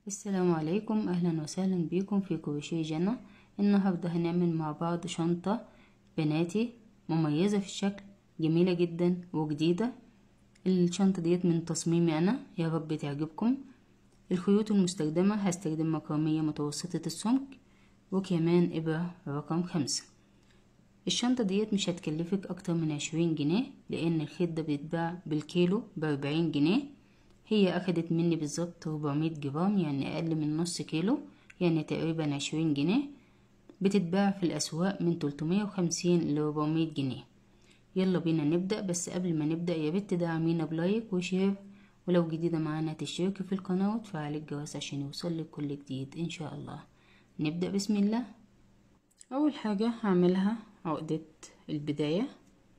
السلام عليكم اهلا وسهلا بكم في كروشيه جنى النهارده هنعمل مع بعض شنطة بناتي مميزة في الشكل جميلة جدا وجديدة الشنطة ديت من تصميمي انا يا رب تعجبكم الخيوط المستخدمة هستخدم مكرمية متوسطة السمك وكمان ابرة رقم خمسة الشنطة ديت مش هتكلفك اكتر من عشرين جنيه لان الخيط ده بيتباع بالكيلو باربعين جنيه هي اخدت مني بالظبط 400 جرام يعني اقل من نص كيلو يعني تقريبا عشرين جنيه بتتباع في الاسواق من 350 ل 400 جنيه يلا بينا نبدا بس قبل ما نبدا يا ريت تدعمينا بلايك وشير ولو جديدة معانا تشتركي في القناة وتفعلي الجرس عشان يوصلك كل جديد ان شاء الله نبدأ بسم الله اول حاجة هعملها عقدة البداية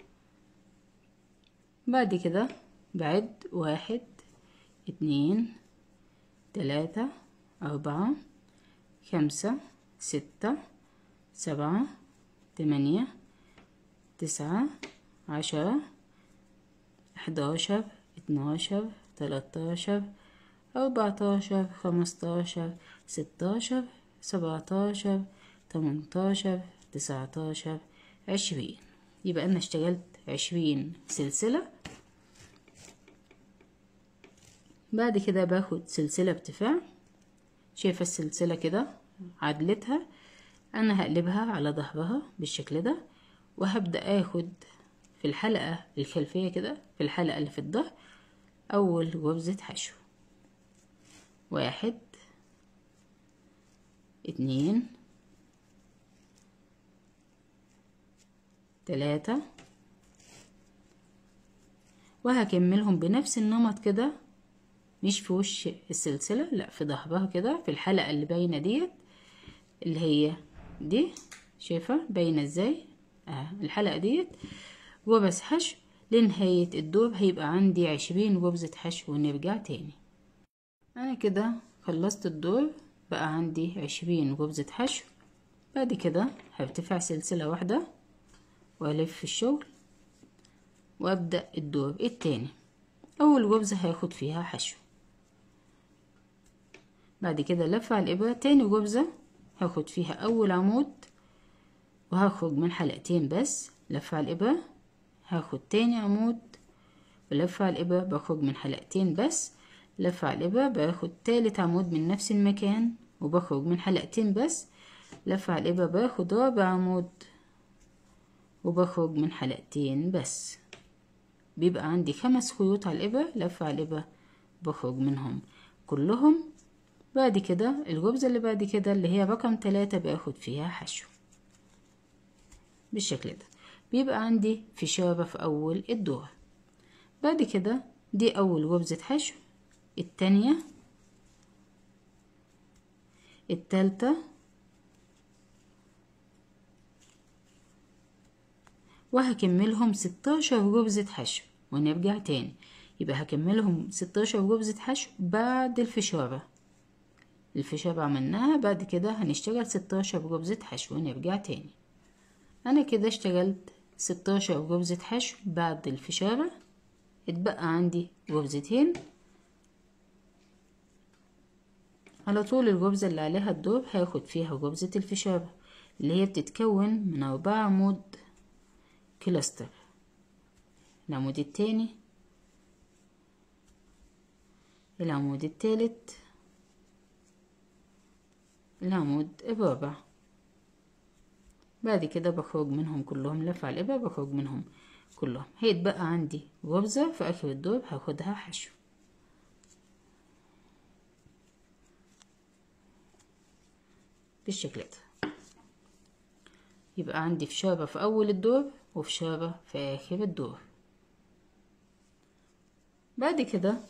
بعد كده بعد واحد اتنين تلاتة أربعة خمسة ستة سبعة تمانية تسعة عشرة حداشر اتناشر تلاتاشر أربعتاشر خمستاشر ستاشر سبعتاشر تمنتاشر تسعتاشر عشرين يبقى أنا اشتغلت عشرين سلسلة بعد كده باخد سلسلة ارتفاع شايفة السلسلة كده عدلتها انا هقلبها على ظهرها بالشكل ده وهبدأ اخد في الحلقة الخلفية كده في الحلقة اللي في الظهر اول غرزة حشو واحد اتنين تلاتة وهكملهم بنفس النمط كده مش في وش السلسلة لا في ظهرها كده في الحلقة اللي باينة ديت اللي هي دي شايفة باينة ازاي اه الحلقة ديت وبس حشو لنهاية الدور هيبقى عندي عشرين غرزة حشو ونرجع تاني انا كده خلصت الدور بقى عندي عشرين غرزة حشو بعد كده هرتفع سلسلة واحدة والف الشغل وابدأ الدور التاني اول غرزة هاخد فيها حشو بعد كده لف على الابرة تاني غرزة هاخد فيها اول عمود وهخرج من حلقتين بس لف على الابرة هاخد تاني عمود ولف على الابرة بخرج من حلقتين بس لف على الابرة باخد تالت عمود من نفس المكان وبخرج من حلقتين بس لف على الابرة باخد رابع عمود وبخرج من حلقتين بس بيبقى عندي خمس خيوط على الإبرة لف على الإبرة بخرج منهم كلهم بعد كده الغرزة اللي بعد كده اللي هي رقم تلاتة باخد فيها حشو بالشكل ده بيبقى عندي فشارة في أول الدور بعد كده دي أول غرزة حشو التانية التالتة وهكملهم ستاشر غرزة حشو ونرجع تاني يبقى هكملهم ستاشر غرزة حشو بعد الفشارة الفشارة عملناها بعد كده هنشتغل ستاشر غرزة حشو ونرجع تاني انا كده اشتغلت ستاشر غرزة حشو بعد الفشارة اتبقى عندي غرزتين على طول الغرزة اللي عليها الدور هاخد فيها غرزة الفشارة اللي هي بتتكون من أربعة عمود كلاستر العمود التاني العمود التالت العمود الرابع بعد كده بخرج منهم كلهم لف على الإبرة بخرج منهم كلهم هيتبقى عندي غرزة في آخر الدور هاخدها حشو بالشكل ده يبقى عندي فشارة في أول الدور وفشارة في آخر الدور بعد كده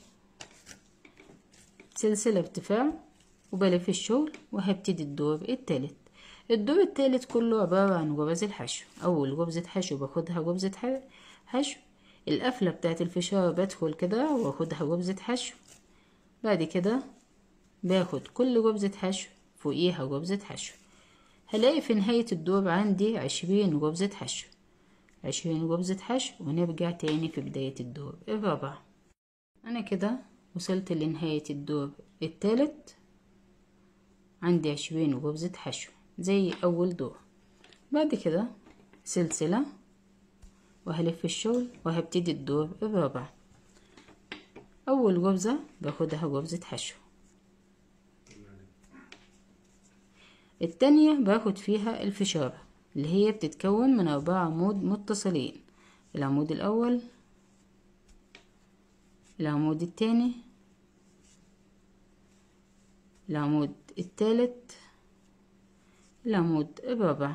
سلسلة ارتفاع وبلف الشغل وهبتدي الدور التالت الدور التالت كله عبارة عن غرز الحشو أول غرزة حشو باخدها غرزة حشو القفلة بتاعت الفشارة بدخل كده واخدها غرزة حشو بعد كده باخد كل غرزة حشو فوقيها غرزة حشو هلاقي في نهاية الدور عندي عشرين غرزة حشو عشرين غرزة حشو ونرجع تاني في بداية الدور الرابع أنا كده وصلت لنهاية الدور التالت عندي عشرين غرزة حشو زي أول دور بعد كده سلسلة وهلف الشغل وهبتدي الدور الرابع أول غرزة باخدها غرزة حشو التانية باخد فيها الفشارة اللي هي بتتكون من أربعة عمود متصلين العمود الأول العمود التاني العمود التالت العمود الرابع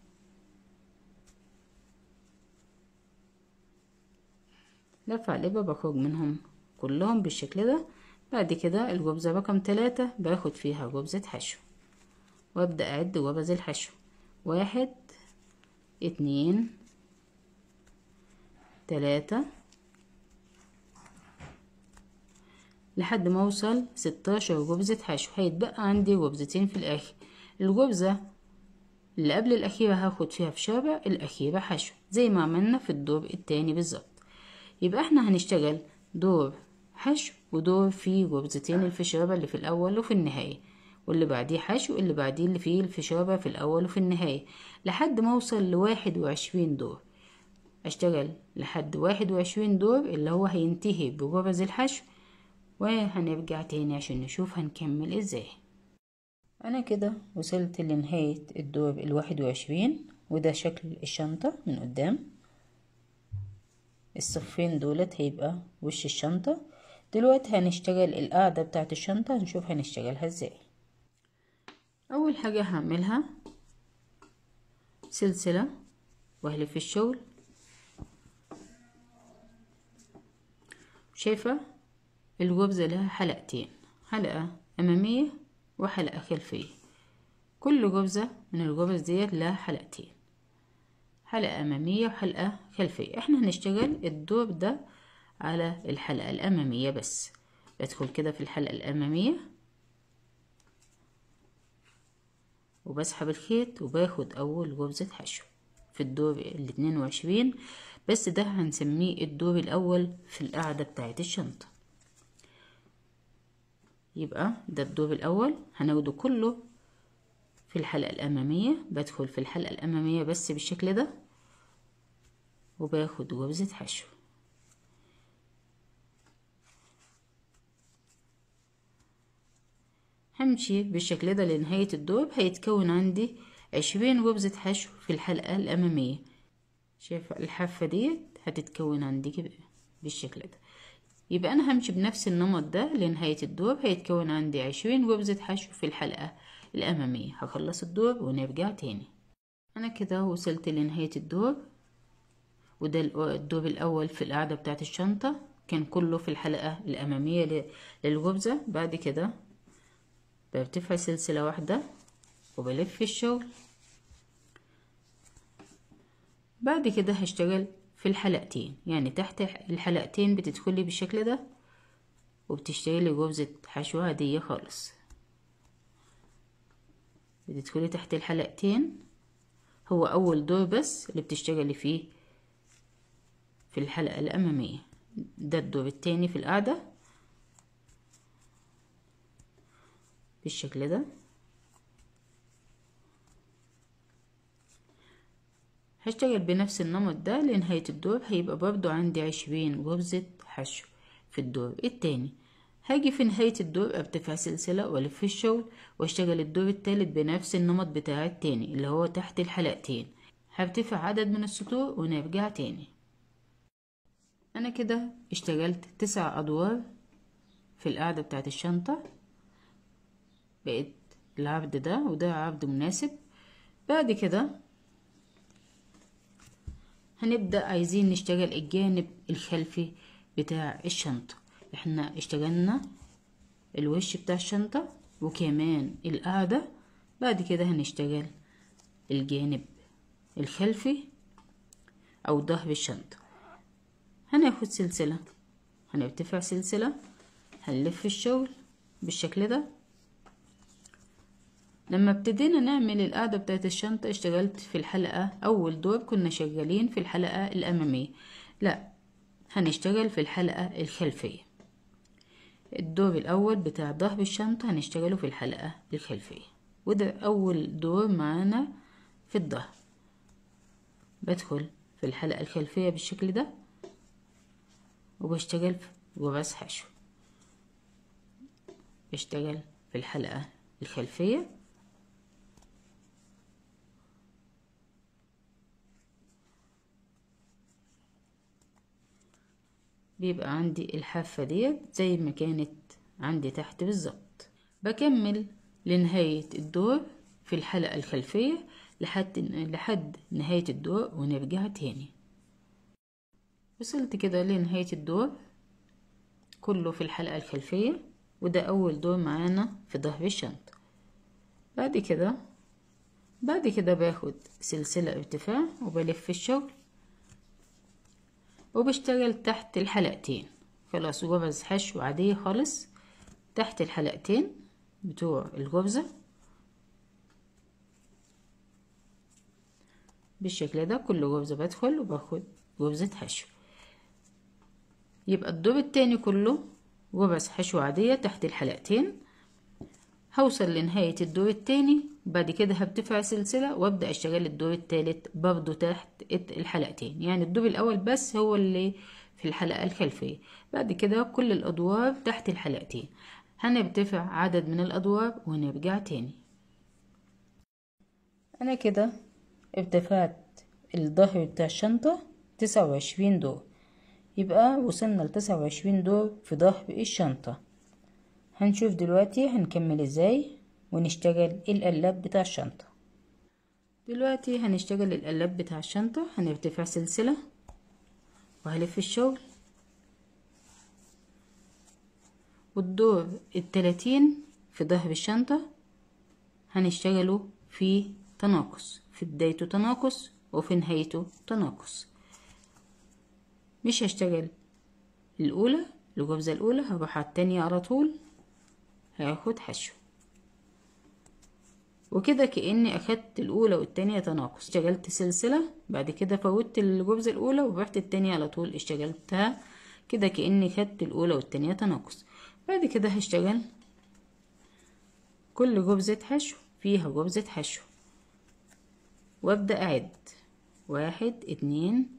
لف على الإبرة بخرج منهم كلهم بالشكل ده بعد كده الغرزة رقم تلاتة باخد فيها غرزة حشو وابدأ أعد غرز الحشو واحد اتنين تلاتة لحد ما اوصل ستاشر غرزة حشو هيتبقى عندي غرزتين في الاخر الغرزة اللي قبل الاخيرة هاخد فيها فشارة الاخيرة حشو زي ما عملنا في الدور التاني بالظبط يبقى احنا هنشتغل دور حشو ودور فيه غرزتين الفشارة اللي في الاول وفي النهاية واللي بعديه حشو اللي بعديه اللي فيه الفشارة في الاول وفي النهاية لحد ما اوصل لواحد وعشرين دور اشتغل لحد واحد وعشرين دور اللي هو هينتهي بغرز الحشو وهنرجع تاني عشان نشوف هنكمل ازاي انا كده وصلت لنهاية الدور الواحد وعشرين وده شكل الشنطة من قدام الصفين دولت هيبقى وش الشنطة دلوقتي هنشتغل القاعدة بتاعت الشنطة هنشوف هنشتغلها ازاي اول حاجة هعملها سلسلة واهلف الشغل شايفة الغرزة لها حلقتين حلقة أمامية وحلقة خلفية كل غرزة من الغرز ديت لها حلقتين حلقة أمامية وحلقة خلفية احنا هنشتغل الدور ده على الحلقة الأمامية بس بدخل كده في الحلقة الأمامية وبسحب الخيط وباخد أول غرزة حشو في الدور الاتنين وعشرين بس ده هنسميه الدور الأول في القاعدة بتاعت الشنطة يبقى ده الدور الأول هناخده كله في الحلقة الأمامية بدخل في الحلقة الأمامية بس بالشكل ده وباخد غرزة حشو همشي بالشكل ده لنهاية الدور هيتكون عندي عشرين غرزة حشو في الحلقة الأمامية شايفة الحافة ديت هتتكون عندي كده بالشكل ده يبقى أنا همشي بنفس النمط ده لنهاية الدور هيتكون عندي عشرين غرزة حشو في الحلقة الأمامية هخلص الدور ونرجع تاني أنا كده وصلت لنهاية الدور وده الدور الأول في القاعدة بتاعت الشنطة كان كله في الحلقة الأمامية للغرزة بعد كده برتفع سلسلة واحدة وبلف الشغل بعد كده هشتغل في الحلقتين يعني تحت الحلقتين بتدخلي بالشكل ده وبتشتغلي غرزة حشو عادية خالص بتدخلي تحت الحلقتين هو أول دور بس اللي بتشتغلي فيه في الحلقة الأمامية ده الدور التاني في القاعدة بالشكل ده هشتغل بنفس النمط ده لنهاية الدور هيبقى برضو عندي عشرين غرزة حشو في الدور التاني هاجي في نهاية الدور ارتفع سلسلة والف الشغل واشتغل الدور التالت بنفس النمط بتاع التاني اللي هو تحت الحلقتين هرتفع عدد من السطور ونرجع تاني انا كده اشتغلت تسع ادوار في القاعدة بتاعت الشنطة بقيت العرض ده وده عرض مناسب بعد كده هنبدأ عايزين نشتغل الجانب الخلفي بتاع الشنطة احنا اشتغلنا الوش بتاع الشنطة وكمان القاعدة بعد كده هنشتغل الجانب الخلفي او ظهر الشنطة هناخد سلسلة هنرتفع سلسلة هنلف الشغل بالشكل ده لما ابتدينا نعمل القاعدة بتاعت الشنطة اشتغلت في الحلقة أول دور كنا شغالين في الحلقة الأمامية لا هنشتغل في الحلقة الخلفية الدور الأول بتاع ظهر الشنطة هنشتغله في الحلقة الخلفية وده اول دور معانا في الظهر بدخل في الحلقة الخلفية بالشكل ده وبشتغل غرز حشو بشتغل في الحلقة الخلفية بيبقى عندي الحافة ديت زي ما كانت عندي تحت بالظبط بكمل لنهاية الدور في الحلقة الخلفية لحد لحد نهاية الدور ونرجع تاني وصلت كده لنهاية الدور كله في الحلقة الخلفية وده أول دور معانا في ظهر الشنطة بعد كده بعد كده باخد سلسلة ارتفاع وبلف الشغل وبشتغل تحت الحلقتين خلاص غرز حشو عادية خالص تحت الحلقتين بتوع الغرزة بالشكل ده كل غرزة بدخل وباخد غرزة حشو يبقى الدور التاني كله غرز حشو عادية تحت الحلقتين هوصل لنهاية الدور التاني بعد كده هرتفع سلسلة وابدأ اشتغل الدور التالت برضو تحت الحلقتين يعني الدور الاول بس هو اللي في الحلقة الخلفية بعد كده كل الادوار تحت الحلقتين هنرتفع عدد من الادوار ونرجع تاني انا كده ارتفعت الظهر بتاع الشنطة تسعة وعشرين دور يبقى وصلنا لتسعة وعشرين دور في ظهر الشنطة هنشوف دلوقتي هنكمل ازاي ونشتغل القلاب بتاع الشنطة دلوقتي هنشتغل القلاب بتاع الشنطة هنرتفع سلسلة وهلف الشغل والدور التلاتين في ظهر الشنطة هنشتغله في تناقص في بدايته تناقص وفي نهايته تناقص مش هشتغل الأولى الغرزة الأولى هروح على التانية على طول هاخد حشو وكده كأني أخدت الأولى والتانية تناقص اشتغلت سلسلة بعد كده فوتت الغرزة الأولى ورحت التانية على طول اشتغلتها كده كأني خدت الأولى والتانية تناقص بعد كده هشتغل كل غرزة حشو فيها غرزة حشو وابدأ أعد واحد اتنين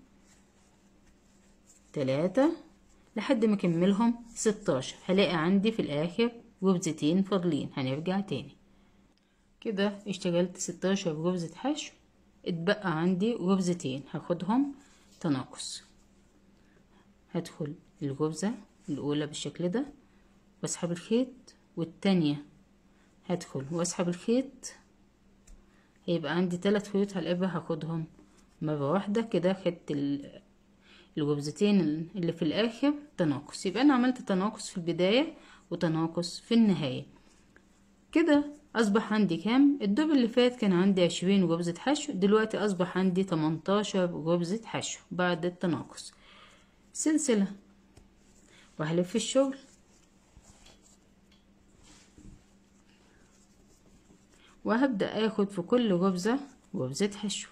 تلاتة لحد ما اكملهم ستاشر هلاقي عندي في الاخر غرزتين فاضلين هنرجع تاني كده اشتغلت ستاشر غرزة حشو اتبقى عندي غرزتين هاخدهم تناقص هدخل الغرزة الاولى بالشكل ده واسحب الخيط والتانية هدخل واسحب الخيط هيبقى عندي تلات خيوط على الابرة هاخدهم مرة واحدة كده خدت الغرزتين اللي في الاخر تناقص يبقى انا عملت تناقص في البداية وتناقص في النهاية كده اصبح عندي كام الدور اللي فات كان عندي عشرين غرزة حشو دلوقتي اصبح عندي تمنتاشر غرزة حشو بعد التناقص سلسلة وهلف الشغل وهبدأ اخد في كل غرزة غرزة حشو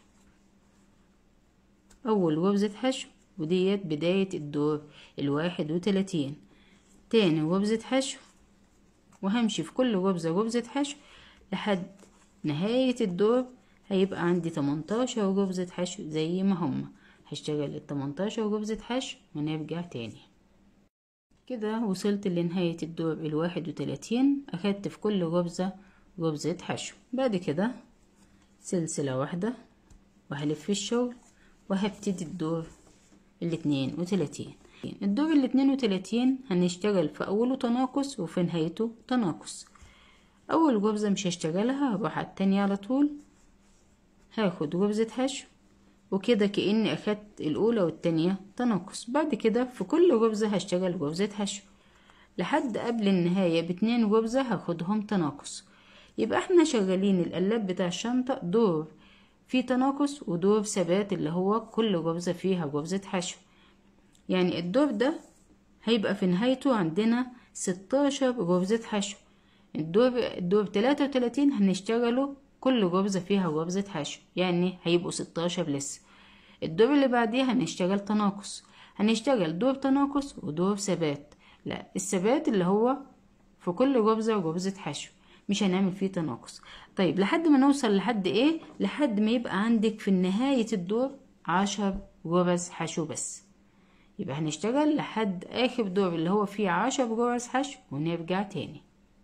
اول غرزة حشو وديت بداية الدور الواحد وتلاتين تاني غرزة حشو وهمشي في كل غرزة غرزة حشو لحد نهاية الدور هيبقى عندي تمنتاشر غرزة حشو زي ما هما هشتغل التمنتاشر غرزة حشو ونرجع تاني كده وصلت لنهاية الدور الواحد وتلاتين أخدت في كل غرزة غرزة حشو بعد كده سلسلة واحدة وهلف الشغل وهبتدي الدور الاتنين وتلاتين الدور الاتنين وتلاتين هنشتغل في أوله تناقص وفي نهايته تناقص أول غرزة مش هشتغلها هروح على التانية على طول هاخد غرزة حشو وكده كأني أخدت الأولى والتانية تناقص بعد كده في كل غرزة هشتغل غرزة حشو لحد قبل النهاية باتنين غرزة هاخدهم تناقص يبقى احنا شغالين القلاب بتاع الشنطة دور في تناقص ودور ثبات اللي هو كل غرزة فيها غرزة حشو يعني الدور ده هيبقى في نهايته عندنا ستاشر غرزة حشو الدور الدور تلاتة وتلاتين هنشتغله كل غرزة فيها غرزة حشو يعني هيبقوا ستاشر لسه الدور اللي بعديه هنشتغل تناقص هنشتغل دور تناقص ودور ثبات لا الثبات اللي هو في كل غرزة غرزة حشو مش هنعمل فيه تناقص طيب لحد ما نوصل لحد ايه لحد ما يبقى عندك في نهاية الدور عشر غرز حشو بس يبقى هنشتغل لحد اخر دور اللي هو فيه عشر غرز حشو ونرجع تاني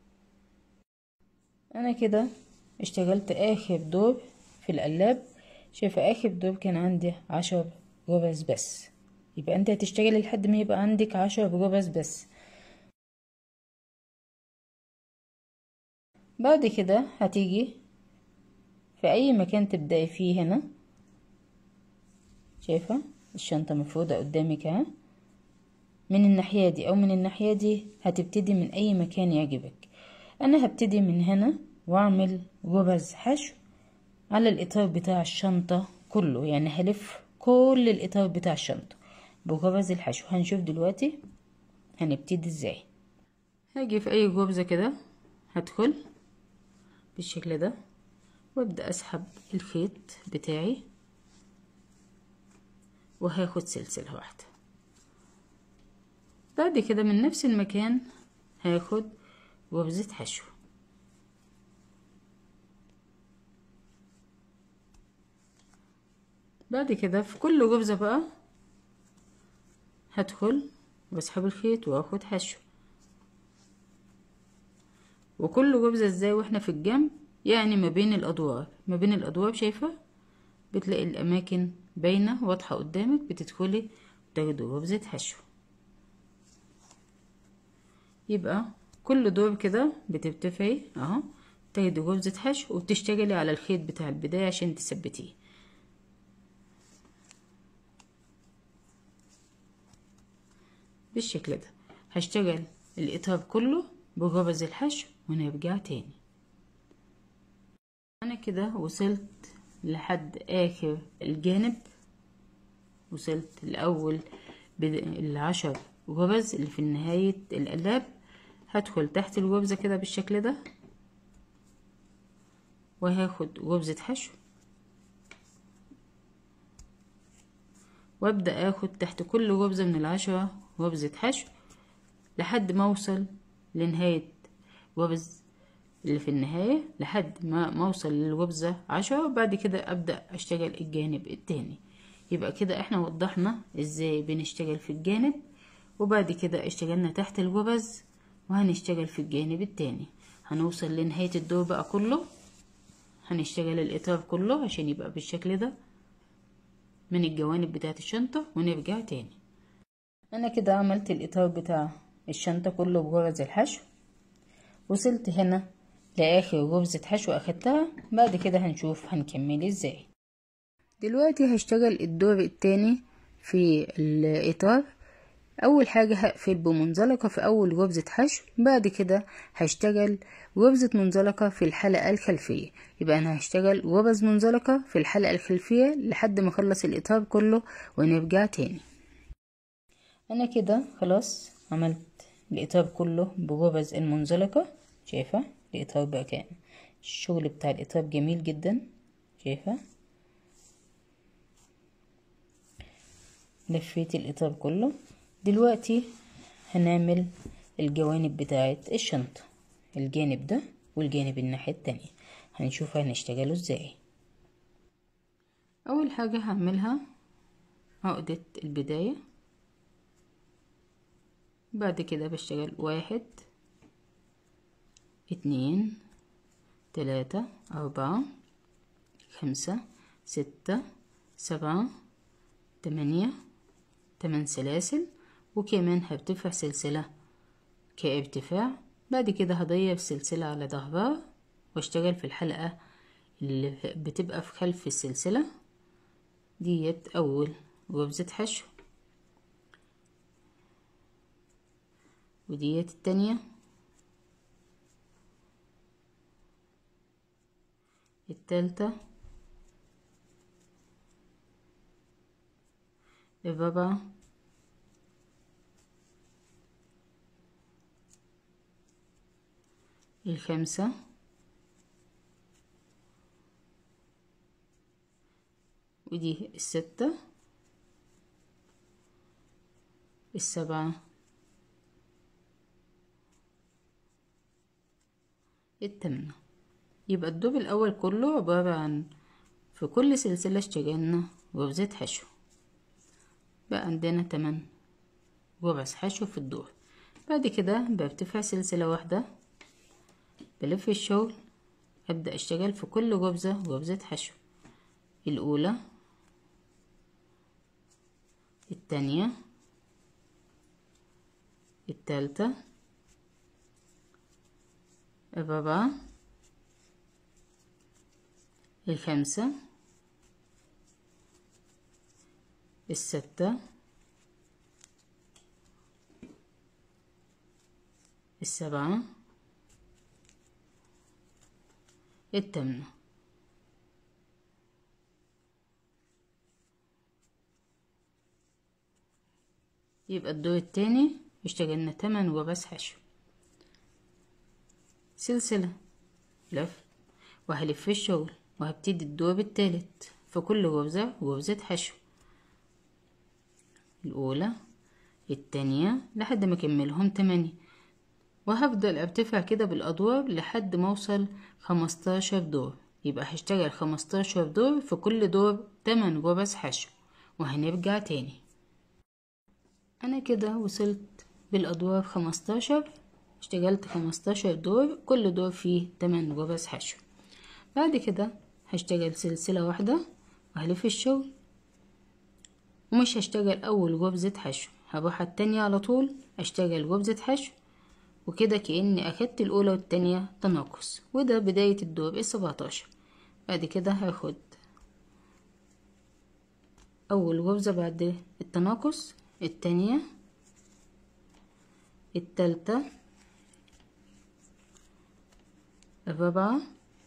انا كده اشتغلت اخر دور في القلاب شايفة اخر دور كان عندي عشر غرز بس يبقى انت هتشتغلي لحد ما يبقى عندك عشر غرز بس بعد كده هتيجي في اي مكان تبدأي فيه هنا شايفة الشنطة مفرودة قدامك اهي من الناحية دي او من الناحية دي هتبتدي من اي مكان يعجبك انا هبتدي من هنا واعمل غرز حشو على الاطار بتاع الشنطة كله يعني هلف كل الاطار بتاع الشنطة بغرز الحشو هنشوف دلوقتي هنبتدي ازاي هاجي في اي غرزة كده هدخل بالشكل ده وابدأ اسحب الخيط بتاعي وهاخد سلسلة واحدة بعد كده من نفس المكان هاخد غرزة حشو بعد كده في كل غرزة بقى هدخل واسحب الخيط واخد حشو وكل غرزة ازاي واحنا في الجنب يعني ما بين الادوار ما بين الادوار شايفة بتلاقي الاماكن باينة واضحة قدامك بتدخلي وتاخدي غرزة حشو يبقى كل دور كده بترتفعي اهو تاخدي غرزة حشو وتشتغلي على الخيط بتاع البداية عشان تثبتيه بالشكل ده هشتغل الاطار كله بغرز الحشو ونرجع تاني انا كده وصلت لحد اخر الجانب وصلت الاول العشر غرز اللي في نهاية القلاب هدخل تحت الغرزة كده بالشكل ده وهاخد غرزة حشو وابدأ اخد تحت كل غرزة من العشرة غرزة حشو لحد ما اوصل لنهاية غرز اللي في النهاية لحد ما ما اوصل للغرزة عشرة وبعد كده ابدأ اشتغل الجانب التاني يبقى كده احنا وضحنا ازاي بنشتغل في الجانب وبعد كده اشتغلنا تحت الغرز وهنشتغل في الجانب التاني هنوصل لنهاية الدور بقى كله هنشتغل الاطار كله عشان يبقى بالشكل ده من الجوانب بتاعت الشنطة ونرجع تاني انا كده عملت الاطار بتاع الشنطة كله بغرز الحشو وصلت هنا لاخر غرزة حشو اخدتها بعد كده هنشوف هنكمل ازاي دلوقتي هشتغل الدور التاني في الاطار اول حاجة هقفل بمنزلقة في اول غرزة حشو بعد كده هشتغل غرزة منزلقة في الحلقة الخلفية يبقى انا هشتغل غرز منزلقة في الحلقة الخلفية لحد ما اخلص الاطار كله ونرجع تاني انا كده خلاص عملت الاطار كله بغرز المنزلقة شايفة الاطار بقى كان الشغل بتاع الاطار جميل جدا شايفة لفيت الاطار كله دلوقتي هنعمل الجوانب بتاعه الشنطة الجانب ده والجانب الناحية التانية هنشوف هنشتغله ازاي اول حاجة هعملها عقدة البداية بعد كده بشتغل واحد اتنين تلاتة أربعة خمسة ستة سبعة تمانية تمن سلاسل وكمان هرتفع سلسلة كارتفاع بعد كده هضيف سلسلة على ظهرها واشتغل في الحلقة اللي بتبقى في خلف السلسلة ديت أول غرزة حشو وديت التانية التالتة الرابعة الخامسة ودي الستة السبعة التامنة يبقى الدور الأول كله عبارة عن في كل سلسلة اشتغلنا غرزة حشو بقى عندنا تمن غرز حشو في الدور بعد كده برتفع سلسلة واحدة بلف الشغل أبدأ أشتغل في كل غرزة غرزة حشو الأولى التانية التالتة الرابعة الخامسة الستة السبعة التامنة يبقى الدور التاني اشتغلنا تمن غرز حشو سلسلة لف وهلف الشغل وهبتدي الدور التالت في كل غرزة غرزة حشو الأولى التانية لحد ما أكملهم تمانية وهفضل ارتفع كده بالأدوار لحد ما أوصل خمستاشر دور يبقى هشتغل خمستاشر دور في كل دور تمن غرز حشو وهنرجع تاني أنا كده وصلت بالأدوار خمستاشر اشتغلت خمستاشر دور كل دور فيه تمن غرز حشو بعد كده هشتغل سلسلة واحدة وهلف الشغل ومش هشتغل أول غرزة حشو هروح التانية على طول أشتغل غرزة حشو وكده كأني أخدت الأولى والتانية تناقص وده بداية الدور السبعتاشر بعد كده هاخد أول غرزة بعد التناقص التانية التالتة الرابعة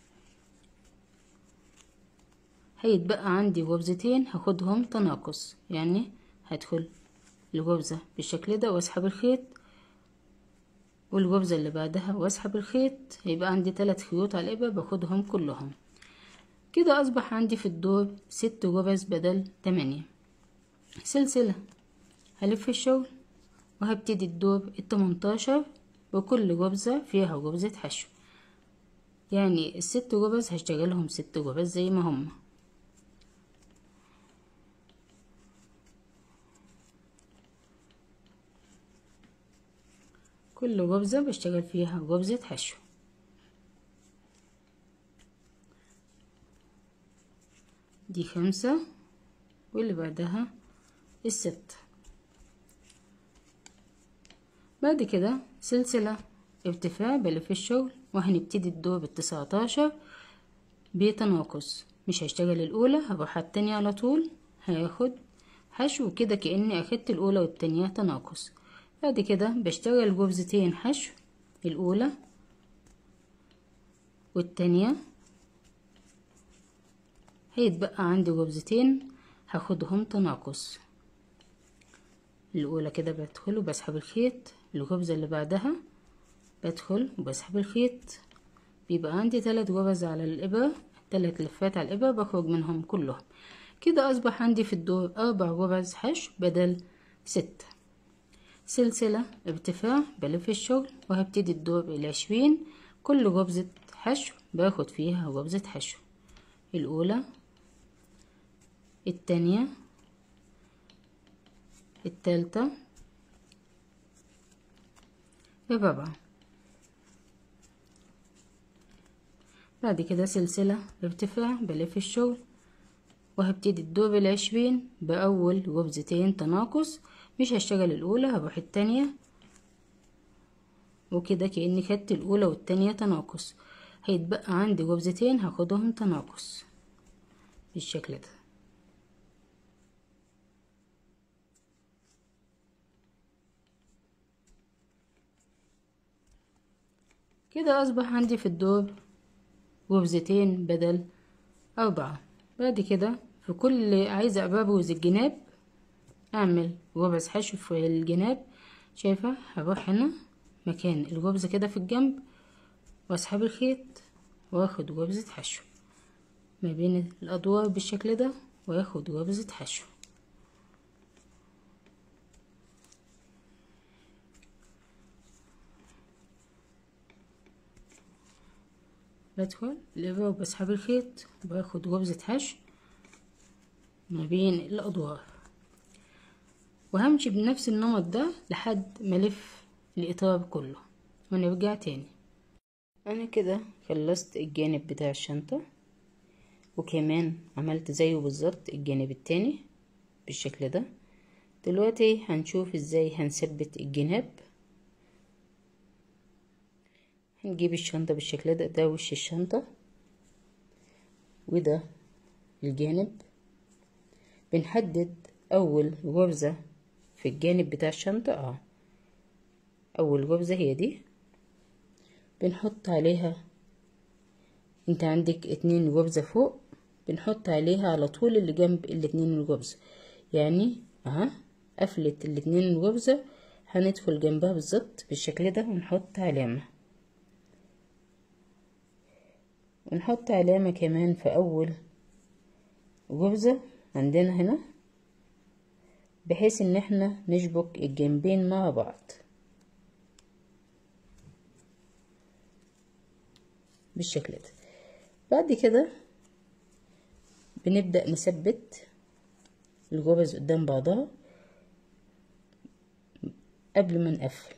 هيتبقى عندي غرزتين هاخدهم تناقص يعني هدخل الغرزة بالشكل ده واسحب الخيط والغرزة اللي بعدها واسحب الخيط هيبقى عندي ثلاث خيوط على الإبرة باخدهم كلهم كده أصبح عندي في الدور ست غرز بدل تمانية سلسلة هلف الشغل وهبتدي الدور التمنتاشر وكل غرزة فيها غرزة حشو يعني الست غرز هشتغلهم ست غرز زي ما هما كل غرزة بشتغل فيها غرزة حشو دي خمسة واللي بعدها الست بعد كده سلسلة ارتفاع بلف الشغل وهنبتدي الدور التسعتاشر بتناقص مش هشتغل الأولى هروح التانية على طول هاخد حشو كده كأني أخدت الأولى والتانية تناقص بعد كده بشتغل غرزتين حشو الأولى والتانية هيتبقى عندي غرزتين هاخدهم تناقص الأولى كده بدخل وبسحب الخيط الغرزة اللي بعدها بدخل وبسحب الخيط بيبقى عندي تلات غرز على الإبرة تلات لفات على الإبرة بخرج منهم كلهم كده أصبح عندي في الدور أربع غرز حشو بدل ستة سلسلة ارتفاع بلف الشغل وهبتدي الدور العشرين كل غرزة حشو باخد فيها غرزة حشو الأولى التانية التالتة الرابعة بعد كده سلسلة ارتفاع بلف الشغل وهبتدي الدور العشرين بأول غرزتين تناقص مش هشتغل الأولى هروح التانية وكده كأني خدت الأولى والتانية تناقص هيتبقى عندي غرزتين هاخدهم تناقص بالشكل ده كده أصبح عندي في الدور غرزتين بدل أربعة بعد كده في كل عايزة أبروز الجناب أعمل غرز حشو في الجناب شايفة هروح هنا مكان الغرزة كده في الجنب وأسحب الخيط وآخد غرزة حشو ما بين الأدوار بالشكل ده وآخد غرزة حشو بدخل الإبرة وبسحب الخيط باخد غرزة حشو ما بين الأدوار وهمشي بنفس النمط ده لحد ما ألف الإطار كله ونرجع تاني أنا كده خلصت الجانب بتاع الشنطة وكمان عملت زيه بالظبط الجانب التاني بالشكل ده دلوقتي هنشوف ازاي هنثبت الجناب هنجيب الشنطة بالشكل ده ده وش الشنطة وده الجانب بنحدد اول غرزة في الجانب بتاع الشنطة اه اول غرزة هي دي بنحط عليها انت عندك اتنين غرزة فوق بنحط عليها على طول اللي جنب الاتنين الغرزة يعني اها قفلة الاتنين الغرزة هندخل جنبها بالظبط بالشكل ده ونحط علامة ونحط علامة كمان في أول غرزة عندنا هنا بحيث ان احنا نشبك الجنبين مع بعض بالشكل ده بعد كده بنبدأ نثبت الغرز قدام بعضها قبل ما نقفل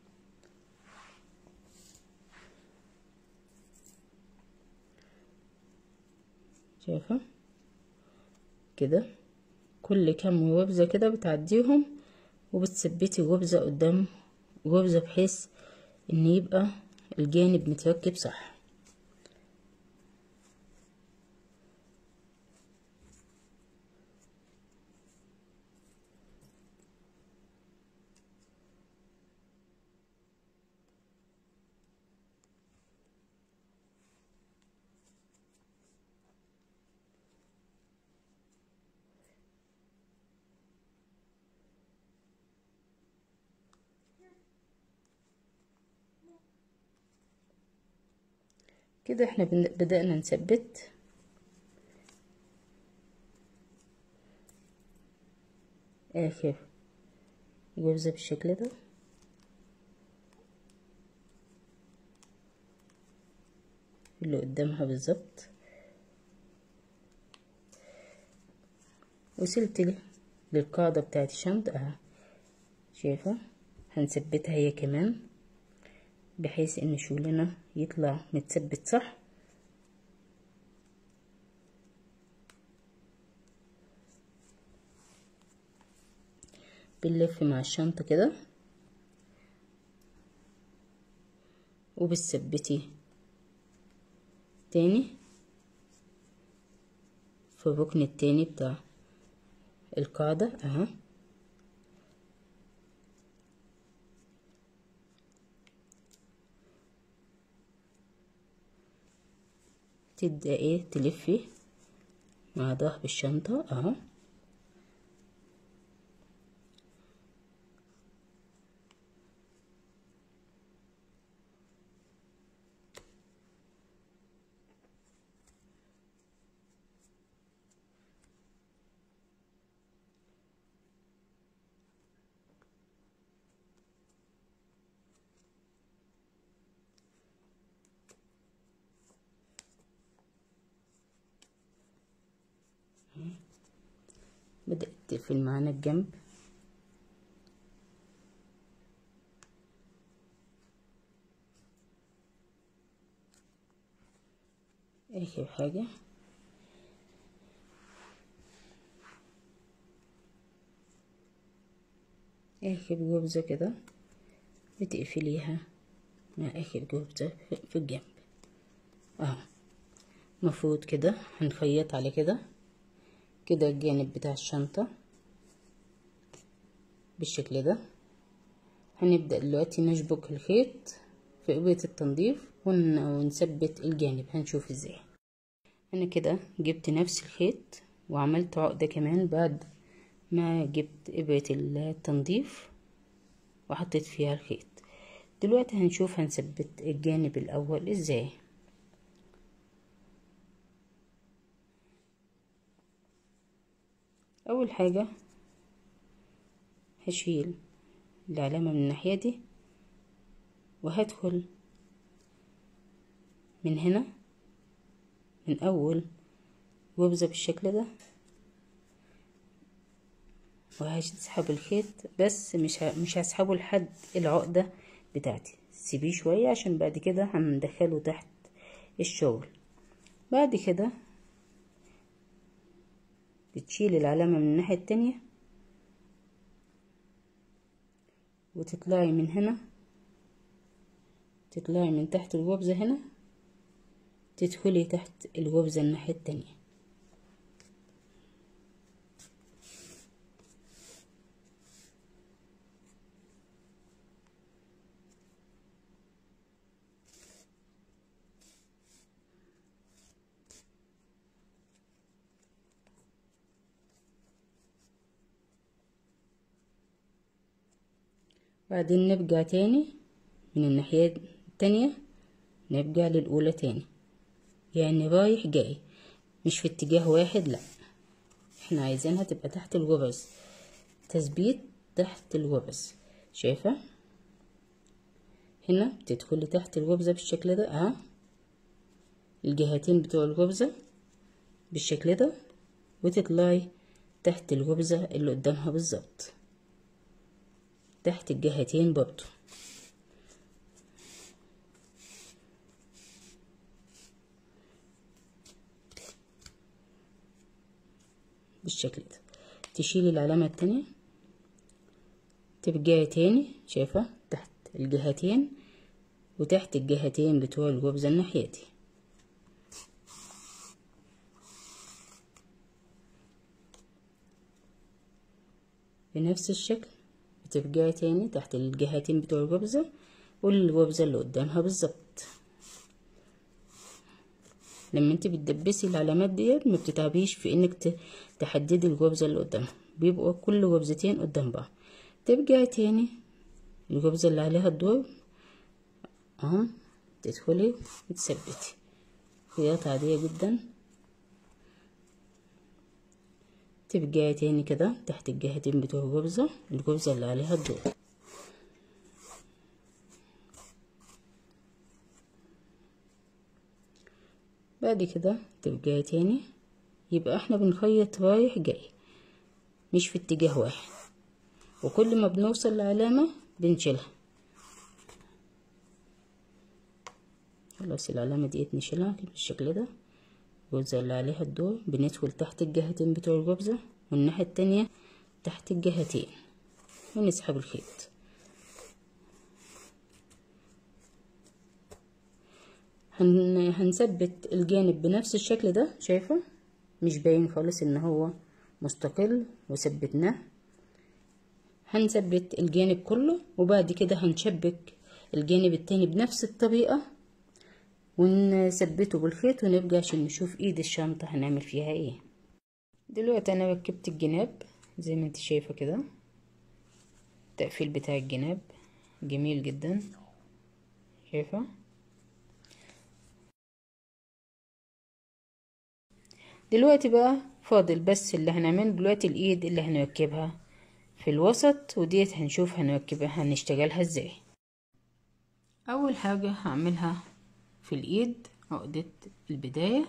شايفة كده كل كام غرزة كده بتعديهم وبتثبتي غرزة قدام غرزة بحيث ان يبقى الجانب متركب صح كده احنا بدأنا نثبت اخر غرزة بالشكل ده اللي قدامها بالظبط وصلت للقاعدة بتاعت الشنطة اهي شايفة هنثبتها هي كمان بحيث ان شغلنا يطلع متثبت صح بنلف مع الشنطة كده وبتثبتي تاني في الركن التاني بتاع القاعدة اهو تبدأ ايه تلفي مع ظهر الشنطة اهو بدأت تقفل معانا الجنب اخر حاجة اخر غرزة كده بتقفليها مع اخر غرزة في الجنب اهو مفروض كده هنخيط على كده كده الجانب بتاع الشنطة بالشكل ده هنبدأ دلوقتي نشبك الخيط في إبرة التنظيف ونثبت الجانب هنشوف ازاي انا كده جبت نفس الخيط وعملت عقدة كمان بعد ما جبت إبرة التنظيف وحطيت فيها الخيط دلوقتي هنشوف هنثبت الجانب الأول ازاي اول حاجة هشيل العلامة من الناحية دي وهدخل من هنا من اول غرزة بالشكل ده وهسحب الخيط بس مش ه... مش هسحبه لحد العقدة بتاعتي سيبيه شوية عشان بعد كده هندخله تحت الشغل بعد كده بتشيل العلامة من الناحية التانية وتطلعي من هنا تطلعي من تحت الغرزة هنا تدخلي تحت الغرزة الناحية التانية بعدين نرجع تاني من الناحية التانية نرجع للأولى تاني يعني رايح جاي مش في اتجاه واحد لا احنا عايزينها تبقى تحت الغرز تثبيت تحت الغرز شايفة هنا بتدخلي تحت الغرزة بالشكل ده اه الجهتين بتوع الغرزة بالشكل ده وتطلعي تحت الغرزة اللي قدامها بالظبط تحت الجهتين برضو بالشكل ده تشيلي العلامة التانية ترجعي تاني شايفة تحت الجهتين وتحت الجهتين بتوع الغرزة الناحيتي بنفس الشكل بترجعي تاني تحت الجهتين بتوع الغرزة والغرزة اللي قدامها بالظبط لما انت بتدبسي العلامات ديت ما بتتعبيش في انك تحددي الغرزة اللي قدامها بيبقوا كل غرزتين قدام بعض ترجعي تاني الغرزة اللي عليها الدور اهو تدخلي وتثبتي خياطة عادية جدا ترجعي تاني كده تحت الجهتين بتوع الغرزة الغرزة اللي عليها الدور بعد كده ترجعي تاني يبقى احنا بنخيط رايح جاي مش في اتجاه واحد وكل ما بنوصل لعلامة بنشيلها خلاص العلامة ديت نشيلها بالشكل ده الغرزة اللي عليها الدور بندخل تحت الجهتين بتوع الغرزة والناحية التانية تحت الجهتين ونسحب الخيط هن... هنثبت الجانب بنفس الشكل ده شايفة مش باين خالص ان هو مستقل وثبتناه هنثبت الجانب كله وبعد كده هنشبك الجانب التاني بنفس الطريقة ونثبته بالخيط ونرجع عشان نشوف ايد الشنطة هنعمل فيها ايه دلوقتي انا ركبت الجناب زي ما انت شايفة كده التقفيل بتاع الجناب جميل جدا شايفة دلوقتي بقى فاضل بس اللي هنعمله دلوقتي الايد اللي هنركبها في الوسط وديت هنشوف هنركبها هنشتغلها ازاي اول حاجة هعملها في الايد عقدة البداية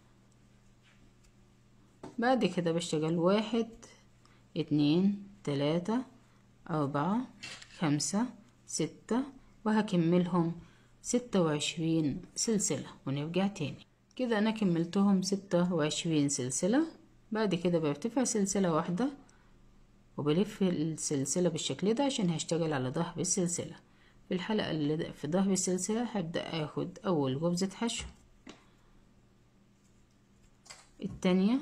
بعد كده بشتغل واحد اتنين تلاتة اربعة خمسة ستة وهكملهم ستة وعشرين سلسلة ونرجع تاني كده انا كملتهم ستة وعشرين سلسلة بعد كده برتفع سلسلة واحدة وبلف السلسلة بالشكل ده عشان هشتغل على ظهر السلسلة في الحلقة اللي في ظهر السلسلة هبدأ اخد اول غرزة حشو التانية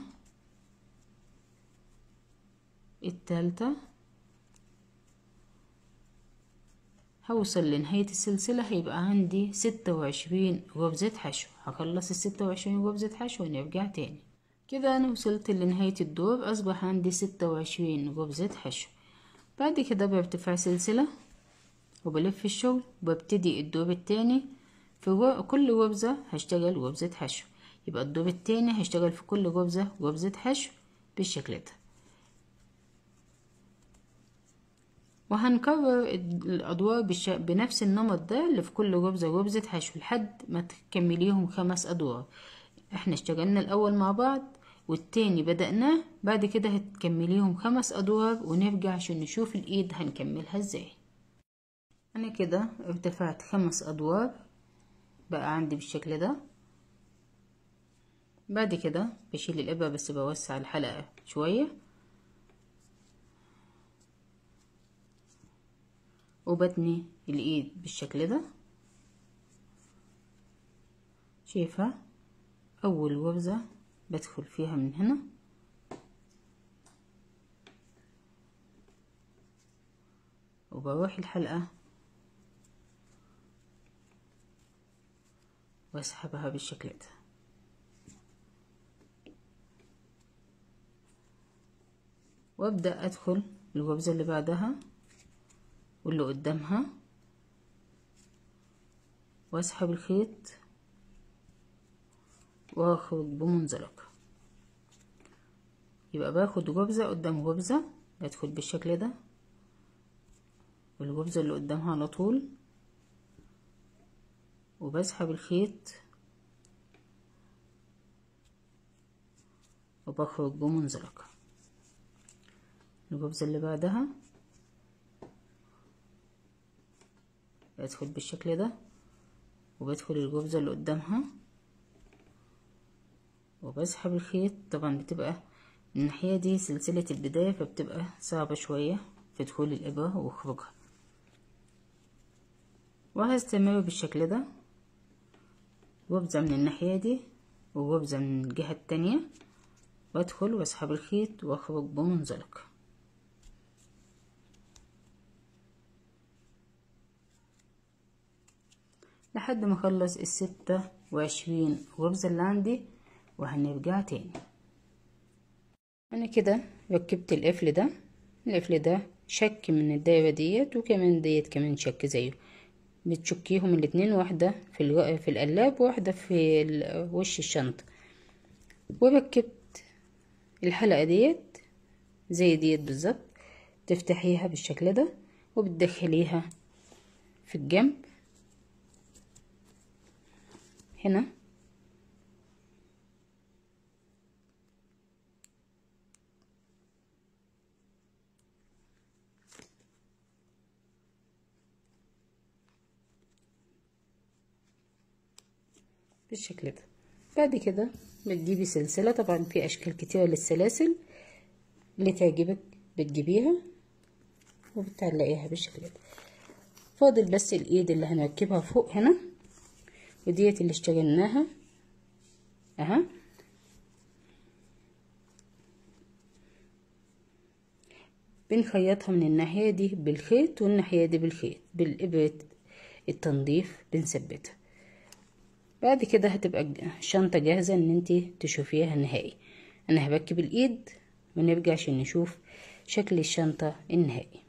التالتة هوصل لنهاية السلسلة هيبقى عندي ستة وعشرين غرزة حشو هخلص الستة وعشرين غرزة حشو ونرجع تاني كده أنا وصلت لنهاية الدور أصبح عندي ستة وعشرين غرزة حشو بعد كده برتفع سلسلة وبلف الشغل وببتدي الدور التاني في كل غرزة هشتغل غرزة حشو يبقى الدور التاني هشتغل في كل غرزة غرزة حشو بالشكل ده وهنكرر الأدوار بش... بنفس النمط ده اللي في كل غرزة غرزة حشو لحد ما تكمليهم خمس أدوار احنا اشتغلنا الاول مع بعض والتاني بدأناه بعد كده هتكمليهم خمس ادوار ونرجع عشان نشوف الايد هنكملها ازاي انا كده ارتفعت خمس ادوار بقى عندي بالشكل ده بعد كده بشيل الابرة بس بوسع الحلقة شوية وبتني الايد بالشكل ده شايفة اول غرزة بدخل فيها من هنا وبروح الحلقة واسحبها بالشكل ده وابدأ ادخل الغرزة اللي بعدها واللي قدامها واسحب الخيط واخرج بمنزلقة يبقى باخد غرزة قدام غرزة بدخل بالشكل ده والغرزة اللي قدامها على طول وبسحب الخيط وبخرج بمنزلقة الغرزة اللي بعدها بدخل بالشكل ده وبدخل الغرزة اللي قدامها وبسحب الخيط طبعا بتبقى الناحية دي سلسلة البداية فبتبقى صعبة شوية في دخول الإبرة وخروجها وهستمر بالشكل ده غرزة من الناحية دي وغرزة من الجهة التانية وادخل واسحب الخيط واخرج بمنزلق لحد ما اخلص الستة وعشرين غرزة اللي عندي وهنرجع تاني انا كده ركبت القفل ده القفل ده شك من الدايرة ديت وكمان ديت كمان شك زيه بتشكيهم الاتنين واحدة في الو... في القلاب وواحدة في ال- وش الشنطة وركبت الحلقة ديت زي ديت بالظبط تفتحيها بالشكل ده وبتدخليها في الجنب هنا بالشكل ده بعد كده بتجيبي سلسلة طبعا في أشكال كتيرة للسلاسل اللي تعجبك بتجيبيها وبتعلقيها بالشكل ده فاضل بس الإيد اللي هنركبها فوق هنا وديت اللي اشتغلناها اها بنخيطها من الناحية دي بالخيط والناحية دي بالخيط بالإبرة التنظيف بنثبتها بعد كده هتبقى الشنطة جاهزة ان انتي تشوفيها نهائي انا هركب الايد ونرجع عشان نشوف شكل الشنطة النهائي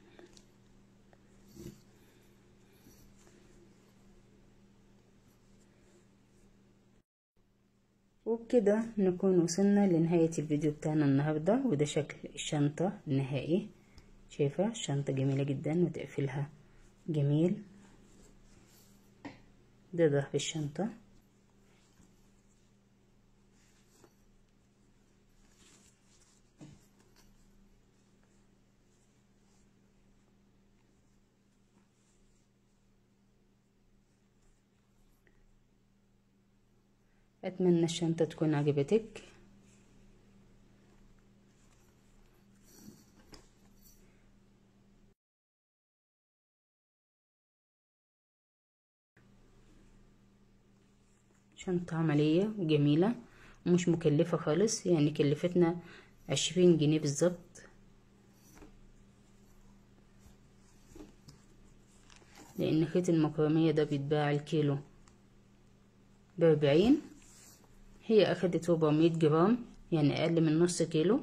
وبكده نكون وصلنا لنهاية الفيديو بتاعنا النهاردة وده شكل الشنطة النهائي شايفة الشنطة جميلة جدا وتقفلها جميل ده ظهر الشنطة أتمنى الشنطة تكون عجبتك شنطة عملية وجميلة ومش مكلفة خالص يعني كلفتنا عشرين جنيه بالظبط لأن خيط المكرمية ده بيتباع الكيلو بأربعين هي أخدت ربعمية جرام يعني أقل من نص كيلو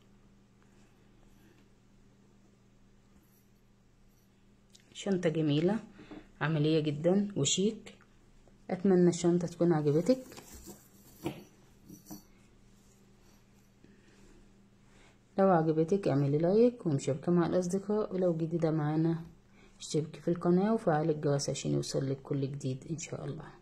شنطة جميلة عملية جدا وشيك أتمنى الشنطة تكون عجبتك لو عجبتك اعملي لايك ومشاركة مع الأصدقاء ولو جديدة معانا اشتركي في القناة وفعلي الجرس عشان يوصلك كل جديد إن شاء الله